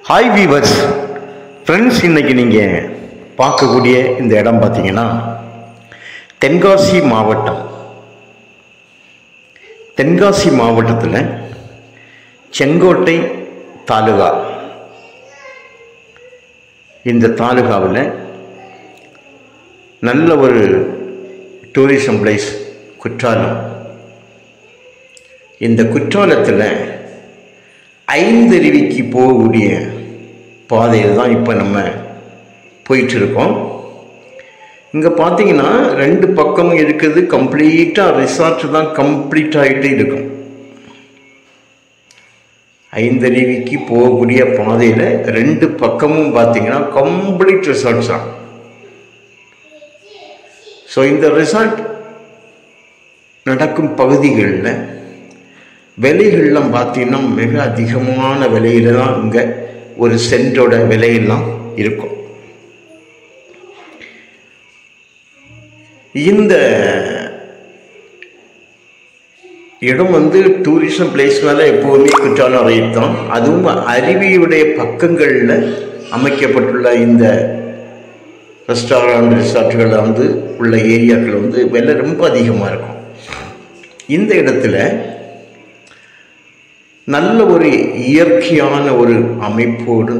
hi viewers friends இன்னைக்கு நீங்கள் பார்க்கக்கூடிய இந்த இடம் பார்த்தீங்கன்னா தென்காசி மாவட்டம் தென்காசி மாவட்டத்தில் செங்கோட்டை தாலுகா இந்த தாலுகாவில் நல்ல ஒரு டூரிசம் பிளேஸ் குற்றாலம் இந்த குற்றாலத்தில் ஐந்தருவிக்கு போகக்கூடிய பாதையில் தான் இப்போ நம்ம போயிட்டு இருக்கோம் இங்கே பார்த்தீங்கன்னா ரெண்டு பக்கமும் இருக்குது கம்ப்ளீட்டாக ரிசார்ட் தான் கம்ப்ளீட் ஆகிட்டு இருக்கும் ஐந்தருவிக்கு போகக்கூடிய பாதையில் ரெண்டு பக்கமும் பார்த்தீங்கன்னா கம்ப்ளீட் ரிசார்ட்ஸ் தான் ஸோ இந்த ரிசார்ட் நடக்கும் பகுதிகளில் விலைகள்லாம் பார்த்தீங்கன்னா மிக அதிகமான விலையில தான் இங்கே ஒரு சென்டோட விலையெல்லாம் இருக்கும் இந்த இடம் வந்து டூரிசம் பிளேஸ்னால எப்போவுமே குற்றாலம் ரேட் தான் அதுவும் அருவியுடைய பக்கங்களில் அமைக்கப்பட்டுள்ள இந்த ரெஸ்டாரண்ட் ரிசார்ட்டுகளில் வந்து உள்ள ஏரியாக்கள் வந்து விலை ரொம்ப அதிகமாக இருக்கும் இந்த இடத்துல நல்ல ஒரு இயற்கையான ஒரு அமைப்போடு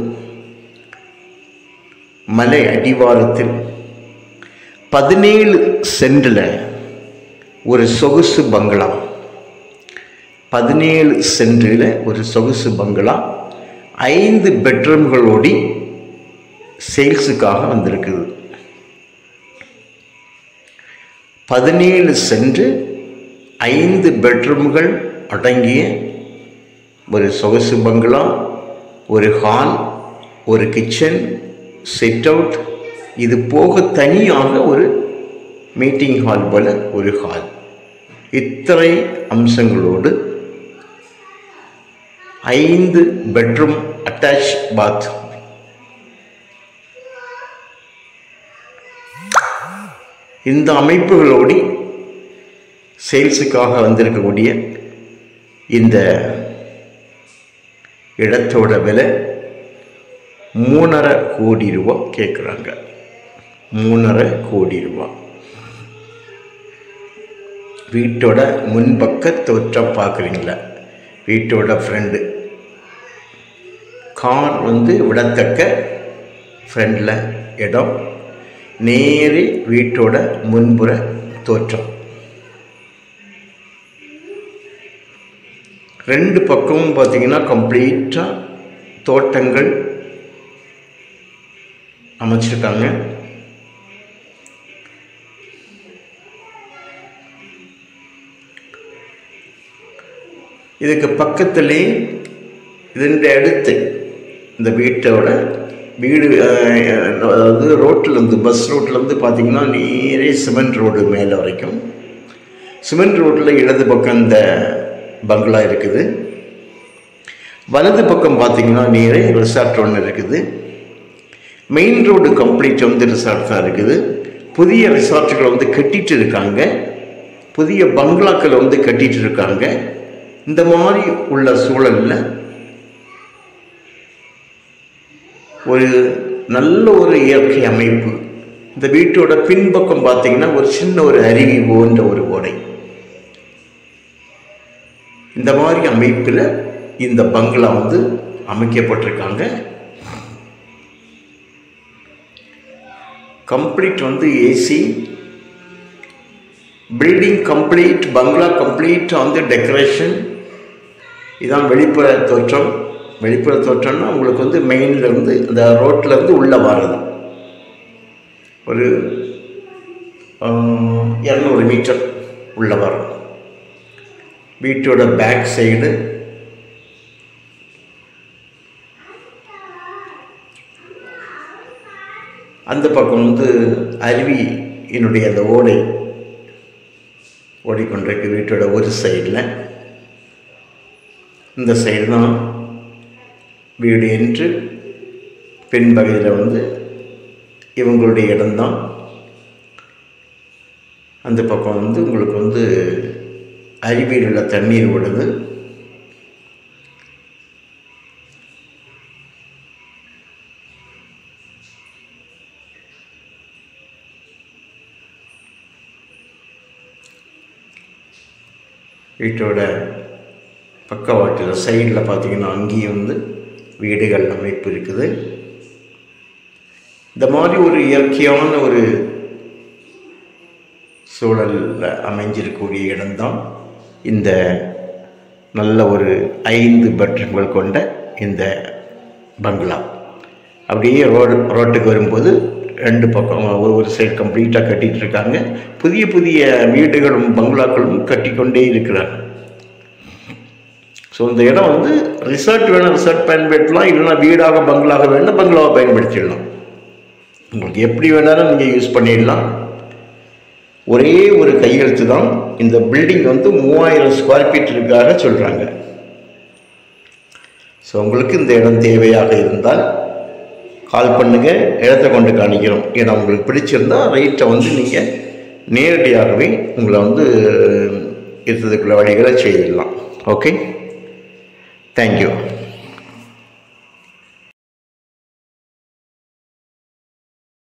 மலை அடிவாரத்தில் பதினேழு சென்டில் ஒரு சொகுசு பங்களா பதினேழு சென்டில் ஒரு சொகுசு பங்களா ஐந்து பெட்ரூம்களோடி சேல்ஸுக்காக வந்திருக்குது பதினேழு சென்ட் ஐந்து பெட்ரூம்கள் அடங்கிய ஒரு சொகுசு பங்களா ஒரு ஹால் ஒரு கிச்சன் சிட் அவுட் இது போக தனியாக ஒரு மீட்டிங் ஹால் போல ஒரு ஹால் இத்தனை அம்சங்களோடு ஐந்து பெட்ரூம் அட்டாச் பாத் இந்த அமைப்புகளோடு சேல்ஸுக்காக வந்திருக்கக்கூடிய இந்த இடத்தோட விலை மூணரை கோடி ரூபா கேட்குறாங்க மூணரை கோடி ரூபா வீட்டோட முன்பக்க தோற்றம் பார்க்குறீங்களா வீட்டோட ஃப்ரெண்டு கார் வந்து விடத்தக்க ஃப்ரெண்டில் இடம் நேரே வீட்டோட முன்புற தோற்றம் ரெண்டு பக்கமும் பார்த்தீங்கன்னா கம்ப்ளீட்டாக தோட்டங்கள் அமைச்சிருக்காங்க இதுக்கு பக்கத்துலேயே இதனுடைய அடுத்து இந்த வீட்டோட வீடு அதாவது ரோட்டிலேருந்து பஸ் ரோட்லேருந்து பார்த்தீங்கன்னா நேரே சிமெண்ட் ரோடு மேலே வரைக்கும் சிமெண்ட் ரோட்டில் இடது பக்கம் இந்த பங்களா இருக்குது வலது பக்கம் பார்த்தீங்கன்னா நேரே ரிசார்ட் ஒன்று இருக்குது மெயின் ரோடு கம்ப்ளீட் வந்து ரிசார்ட் தான் இருக்குது புதிய ரிசார்ட்டுகளை வந்து கட்டிட்டு இருக்காங்க புதிய பங்களாக்களை வந்து கட்டிட்டு இருக்காங்க இந்த மாதிரி உள்ள சூழலில் ஒரு நல்ல ஒரு இயற்கை அமைப்பு இந்த வீட்டோட பின்பக்கம் பார்த்தீங்கன்னா ஒரு சின்ன ஒரு அருவி போன்ற ஒரு ஓடை இந்த மாதிரி அமைப்பில் இந்த பங்களா வந்து அமைக்கப்பட்டிருக்காங்க கம்ப்ளீட் வந்து ஏசி பில்டிங் கம்ப்ளீட் பங்களா கம்ப்ளீட் வந்து டெக்கரேஷன் இதான் வெளிப்புற தோற்றம் வெளிப்புற தோற்றம்னா உங்களுக்கு வந்து மெயின்லேருந்து இந்த ரோட்லேருந்து உள்ளே வர்றது ஒரு இரநூறு மீட்டர் உள்ளே வரும் வீட்டோட பேக் சைடு அந்த பக்கம் வந்து அருவி என்னுடைய அந்த ஓடை ஓடிக்கொண்டிருக்கு வீட்டோட ஒரு சைடில் இந்த சைடு தான் வீடு என்று பின்பகுதியில் வந்து இவங்களுடைய இடம்தான் அந்த பக்கம் வந்து உங்களுக்கு வந்து அருவியில் உள்ள தண்ணீர் ஓடுது வீட்டோட பக்கவாட்டில் சைடில் பார்த்தீங்கன்னா அங்கேயும் வந்து வீடுகள் அமைப்பு இருக்குது இந்த மாதிரி ஒரு இயற்கையான ஒரு சூழலில் அமைஞ்சிருக்கக்கூடிய இடம்தான் இந்த நல்ல ஒரு ஐந்து பெட்ரூம்கள் கொண்ட இந்த பங்களா அப்படியே ரோடு ரோட்டுக்கு வரும்போது ரெண்டு பக்கம் ஒரு ஒரு சைடு கம்ப்ளீட்டாக கட்டிகிட்டு இருக்காங்க புதிய புதிய வீடுகளும் பங்களாக்களும் கட்டிக்கொண்டே இருக்கிறாங்க ஸோ இந்த இடம் வந்து ரிசார்ட் வேணும் ரிசார்ட் பயன்படுத்தலாம் இல்லைன்னா வீடாக பங்களாக வேணும் பங்களாவை பயன்படுத்திடலாம் உங்களுக்கு எப்படி வேணாலும் நீங்கள் யூஸ் பண்ணிடலாம் ஒரே ஒரு கையெழுத்து தான் இந்த பில்டிங் வந்து மூவாயிரம் ஸ்கொயர் ஃபீட் இருக்காக சொல்கிறாங்க ஸோ உங்களுக்கு இந்த இடம் தேவையாக இருந்தால் கால் பண்ணுங்க இடத்த கொண்டு காணிக்கிறோம் இடம் உங்களுக்கு பிடிச்சிருந்தா ரைட்டை வந்து நீங்கள் நேரடியாகவே உங்களை வந்து இருக்கிறதுக்குள்ள வழிகளை செய்திடலாம் ஓகே தேங்க்யூ